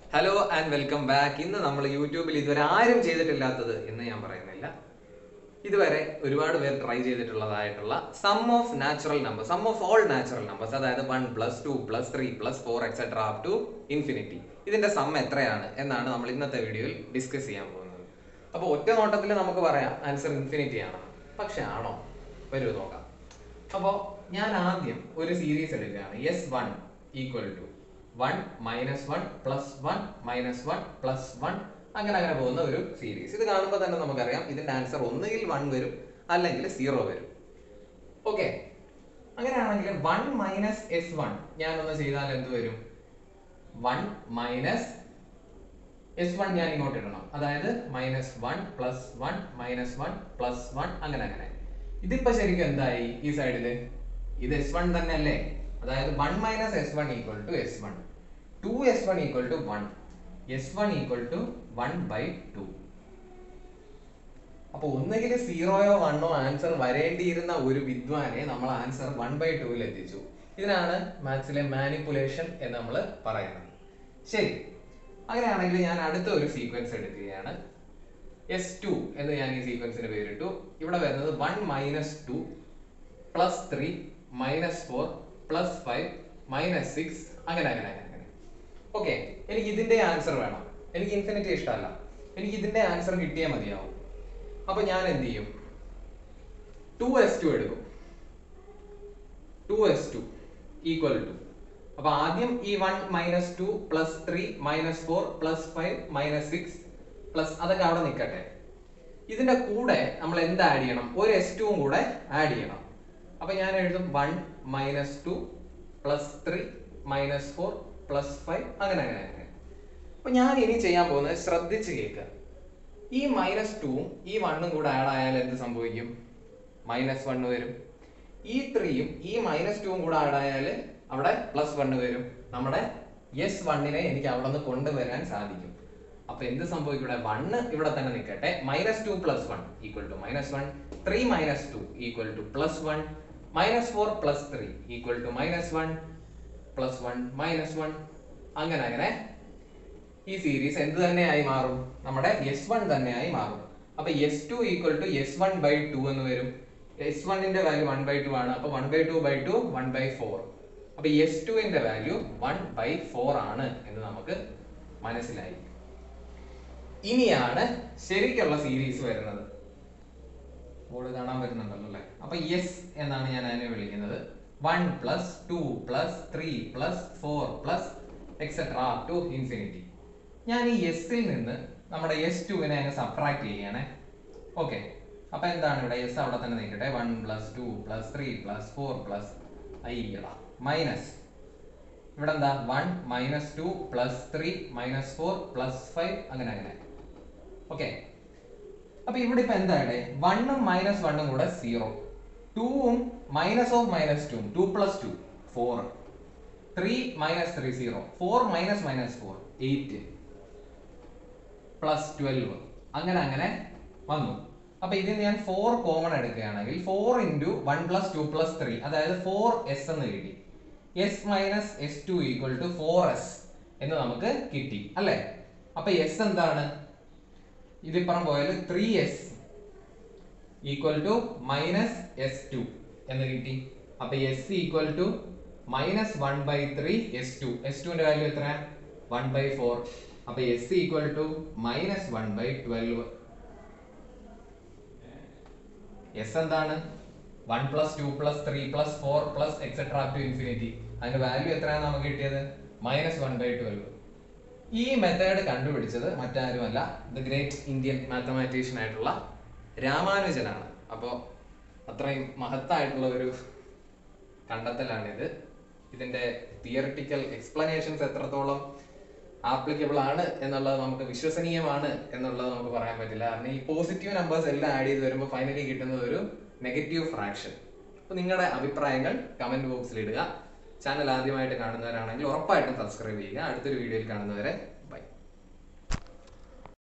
hello and welcome back ഇന്ന് നമ്മൾ യൂട്യൂബിൽ ഇതുവരെ ആരും ചെയ്തിട്ടില്ലാത്തത് എന്ന് ഞാൻ പറയുന്നില്ല ഇതുവരെ ഒരുപാട് പേർ ട്രൈ ചെയ്തിട്ടുള്ളതായിട്ടുള്ള sum of natural number sum of all natural numbers അതായത് one plus two plus three plus four etcetera up to infinity ഇതിന്റെ സം എത്രയാണ് എന്നാണ് നമ്മൾ ഇന്നത്തെ വീഡിയോയിൽ ഡിസ്കസ് ചെയ്യാൻ പോകുന്നത് അപ്പോൾ ഒറ്റ നോട്ടത്തിൽ നമുക്ക് പറയാം ആൻസർ ഇൻഫിനിറ്റി ആണ് പക്ഷെ ആണോ വരൂ നോക്കാം അപ്പോൾ ഞാൻ ആദ്യം ഒരു സീരീസ് എടുക്കുകയാണ് S one equal to one minus one plus one minus one plus one അങ്ങനെ അങ്ങനെ പോകുന്ന ഒരു സീരീസ് ഇത് കാണുമ്പോൾ തന്നെ നമുക്കറിയാം ഇതിന്റെ ആൻസർ ഒന്നുകിൽ വൺ വരും അല്ലെങ്കിൽ സീറോ വരും ഓക്കെ അങ്ങനെയാണെങ്കിൽ വൺ മൈനസ് എസ് വൺ ഞാനൊന്ന് ചെയ്താൽ എന്ത് വരും വൺ മൈനസ് എസ് വൺ ഞാൻ ഇങ്ങോട്ട് ഇടണം അതായത് minus one plus one minus one plus one അങ്ങനെ അങ്ങനെ ഇതിപ്പോ ശരിക്കും എന്തായി ഈ സൈഡില് ഇത് എസ് വൺ തന്നെ അല്ലേ അതായത് one minus S one equal to S one two S one equal to one S one equal to one by two അപ്പൊ ഒന്നുകിൽ സീറോയോ വണ്ണോ ആൻസർ വരേണ്ടിയിരുന്ന ഒരു വിദ്വാനെ നമ്മൾ ആൻസർ വൺ ബൈ ടുവിൽ എത്തിച്ചു ഇതിനാണ് മാത്സിലെ മാനിപ്പുലേഷൻ എന്ന് നമ്മൾ പറയുന്നത് ശരി അങ്ങനെയാണെങ്കിൽ ഞാൻ അടുത്ത ഒരു സീക്വൻസ് എടുക്കുകയാണ് എസ് ടു എന്ന് ഞാൻ ഈ സീക്വൻസിന് പേരിട്ടു ഇവിടെ വരുന്നത് one minus two plus three minus four plus five minus six അങ്ങനെ അങ്ങനെ അങ്ങനെ അങ്ങനെ ഓക്കെ എനിക്ക് ഇതിന്റെ ആൻസർ വേണം എനിക്ക് ഇൻഫിനിറ്റി ഇഷ്ടമല്ല എനിക്ക് ഇതിന്റെ ആൻസർ കിട്ടിയേ മതിയാവും അപ്പൊ ഞാൻ എന്ത് ചെയ്യും ടു എസ് ടു എടുക്കും two S two equal to അപ്പൊ ആദ്യം ഈ one minus two plus three minus four plus five minus six plus അതൊക്കെ അവിടെ നിൽക്കട്ടെ ഇതിന്റെ കൂടെ നമ്മൾ എന്ത് ആഡ് ചെയ്യണം ഒരു എസ് ടുവും കൂടെ ആഡ് ചെയ്യണം അപ്പൊ ഞാൻ എഴുതും one minus two plus three minus four plus five അങ്ങനെ അങ്ങനെ അങ്ങനെ അപ്പൊ ഞാൻ ഇനി ചെയ്യാൻ പോകുന്നത് ശ്രദ്ധിച്ച് കേൾക്കുക ഈ മൈനസ് ടൂവും ഈ വണ്ണും കൂടെ ആഡ് ആയാൽ എന്ത് സംഭവിക്കും മൈനസ് വണ്ണ് വരും ഈ ത്രീയും ഈ മൈനസ് ടൂവും കൂടെ ആഡ് ആയാൽ അവിടെ പ്ലസ് വണ്ണ് വരും നമ്മുടെ എസ് വണ്ണിനെ എനിക്ക് അവിടെ നിന്ന് കൊണ്ടുവരാൻ സാധിക്കും അപ്പൊ എന്ത് സംഭവിക്കും ഇവിടെ വണ്ണ് ഇവിടെ തന്നെ നിൽക്കട്ടെ minus two plus one equal to minus one three minus two equal to plus one minus four plus three equal to minus one plus one minus one അങ്ങനെ അങ്ങനെ ഈ സീരീസ് എന്ത് തന്നെയായി മാറും നമ്മുടെ എസ് വൺ തന്നെയായി മാറും അപ്പൊ S two equal to S one by two എന്ന് വരും എസ് വണ്ണിന്റെ വാല്യൂ വൺ ബൈ ടു ആണ് അപ്പൊ one by two by two one by four അപ്പൊ എസ് ടുവിന്റെ വാല്യൂ വൺ ബൈ ഫോർ ആണ് എന്ന് നമുക്ക് മനസ്സിലായി ഇനിയാണ് ശരിക്കുള്ള സീരീസ് വരുന്നത് ബോർഡ് കാണാൻ പറ്റുന്നുണ്ടല്ലോ അല്ലേ അപ്പൊ എസ് എന്നാണ് ഞാൻ അതിനെ വിളിക്കുന്നത് one plus two plus three plus four plus etcetera to infinity ഞാൻ ഈ എസിൽ നിന്ന് നമ്മുടെ എസ് ടുവിനെ അങ്ങ് സബ്ട്രാക്ട് ചെയ്യണേ ഓക്കെ അപ്പൊ എന്താണ് ഇവിടെ എസ് അവിടെ തന്നെ നിൽക്കട്ടെ one plus two plus three plus four plus അയ്യട മൈനസ് ഇവിടെ എന്താ one minus two plus three minus four plus five അങ്ങനെ അങ്ങനെ ഓക്കെ അപ്പൊ ഇവിടെ ഇപ്പൊ എന്താണ് വണ്ണും മൈനസ് വണ്ണും കൂടെ സീറോ ടൂവും minus of minus two two plus two four three minus three zero four minus minus four eight plus twelve അങ്ങനെ അങ്ങനെ വന്നു അപ്പൊ ഇതിൽ ഞാൻ ഫോർ കോമൺ എടുക്കുകയാണെങ്കിൽ four into one plus two plus three അതായത് ഫോർ എസ് എന്ന് കിട്ടി S minus S two equal to four S എന്ന് നമുക്ക് കിട്ടി അല്ലെ അപ്പൊ എസ് എന്താണ് ഇതിപ്പുറം പോയാൽ three S equal to minus S two എന്ന് കിട്ടി അപ്പൊ S equal to minus one by three S two S ടുവിന്റെ വാല്യൂ എത്ര വൺ ബൈ ഫോർ അപ്പൊ S equal to minus one by twelve S എന്താണ് one plus two plus three plus four plus etcetera to infinity അതിന്റെ value എത്രയാണ് നമുക്ക് കിട്ടിയത് minus one by twelve ഈ method കണ്ടുപിടിച്ചത് മറ്റാരുമല്ല ദ ഗ്രേറ്റ് ഇന്ത്യൻ മാത്തമാറ്റീഷ്യൻ ആയിട്ടുള്ള രാമാനുജനാണ് അപ്പോൾ അത്രയും മഹത്തായിട്ടുള്ള ഒരു കണ്ടെത്തലാണിത് ഇതിന്റെ തിയറിറ്റിക്കൽ എക്സ്പ്ലനേഷൻസ് എത്രത്തോളം ആപ്ലിക്കബിൾ ആണ് എന്നുള്ളത് നമുക്ക് വിശ്വസനീയമാണ് എന്നുള്ളത് നമുക്ക് പറയാൻ പറ്റില്ല കാരണം ഈ പോസിറ്റീവ് നമ്പേഴ്സ് എല്ലാം ആഡ് ചെയ്ത് വരുമ്പോൾ ഫൈനലി കിട്ടുന്നത് ഒരു നെഗറ്റീവ് ഫ്രാക്ഷൻ അപ്പോൾ നിങ്ങളുടെ അഭിപ്രായങ്ങൾ കമന്റ് ബോക്സിൽ ഇടുക ചാനൽ ആദ്യമായിട്ട് കാണുന്നവരാണെങ്കിൽ ഉറപ്പായിട്ടും സബ്സ്ക്രൈബ് ചെയ്യുക അടുത്തൊരു വീഡിയോയിൽ കാണുന്നവരെ